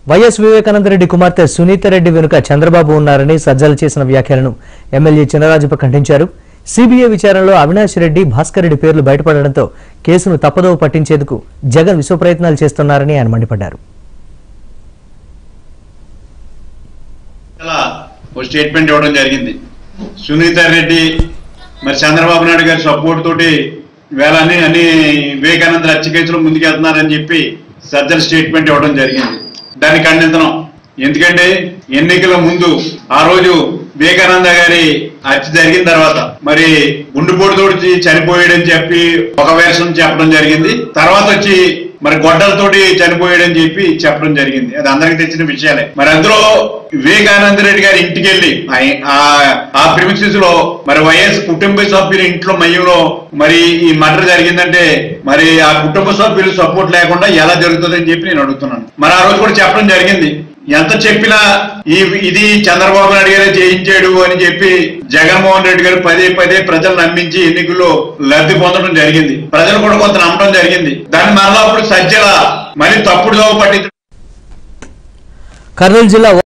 YS Vivekananda Reddy కుమార్తె సునీతారెడ్డి వెనుక చంద్రబాబు ఉన్నారని సజ్జలు చేసిన వ్యాఖ్యలను ఎమ్మెల్యే చినరాజప్ప ఖండించారు సిబిఐ విచారణలో అవినాష్ రెడ్డి భాస్కర్ రెడ్డి పేర్లు బయటపడడంతో కేసును తప్పదోవ పట్టించేందుకు జగన్ విశ్వ ప్రయత్నాలు చేస్తున్నారని ఆయన మండిపడ్డారు ఇలా ఒక స్టేట్మెంట్ ఇవ్వడం జరిగింది సునీత రెడ్డి మరి చంద్రబాబు నాయుడు గారి సపోర్ట్ తోటి వేళ అన్ని అన్ని వివేకానంద హత్య కేసులో ముందుకెళ్తున్నారని చెప్పి సజ్జల స్టేట్మెంట్ ఇవ్వడం జరిగింది దాన్ని ఖండించడం ఎందుకంటే ఎన్నికల ముందు ఆ రోజు వివేకానంద గారి హత్య జరిగిన తర్వాత మరి గుండెపోటుతోటి చనిపోయాడని చెప్పి ఒక వేషం చెప్పడం జరిగింది తర్వాత వచ్చి మరి గొడ్డలతోటి చనిపోయాడని చెప్పి చెప్పడం జరిగింది అది అందరికి తెచ్చిన విషయాలే మరి అందులో వివేకానంద రెడ్డి గారి ఇంటికి వెళ్ళి ఆయ- ఆ- ఆ ప్రిమిసెస్ లో మరి వైఎస్ కుటుంబ సభ్యుల ఇంట్లో మయంలో మరి ఈ మర్డర్ జరిగిందంటే మరి ఆ కుటుంబ సభ్యులు సపోర్ట్ లేకుండా ఎలా జరుగుతుందని చెప్పి నేను అడుగుతున్నాను మరి ఆ రోజు కూడా చెప్పడం జరిగింది ఎంత చెప్పినా ఈ ఇది చంద్రబాబు నాయుడు గారే చేయించాడు అని చెప్పి జగన్మోహన్ రెడ్డి గారు పదే పదే ప్రజలు నమ్మించి ఎన్నికల్లో లబ్ధి పొందడం జరిగింది ప్రజలు కూడా కొంత నమ్మడం జరిగింది దాన్ని మరలా అప్పుడు సజ్జల మళ్ళీ తప్పుడు దోవ పట్టించడం కర్నూలు జిల్లా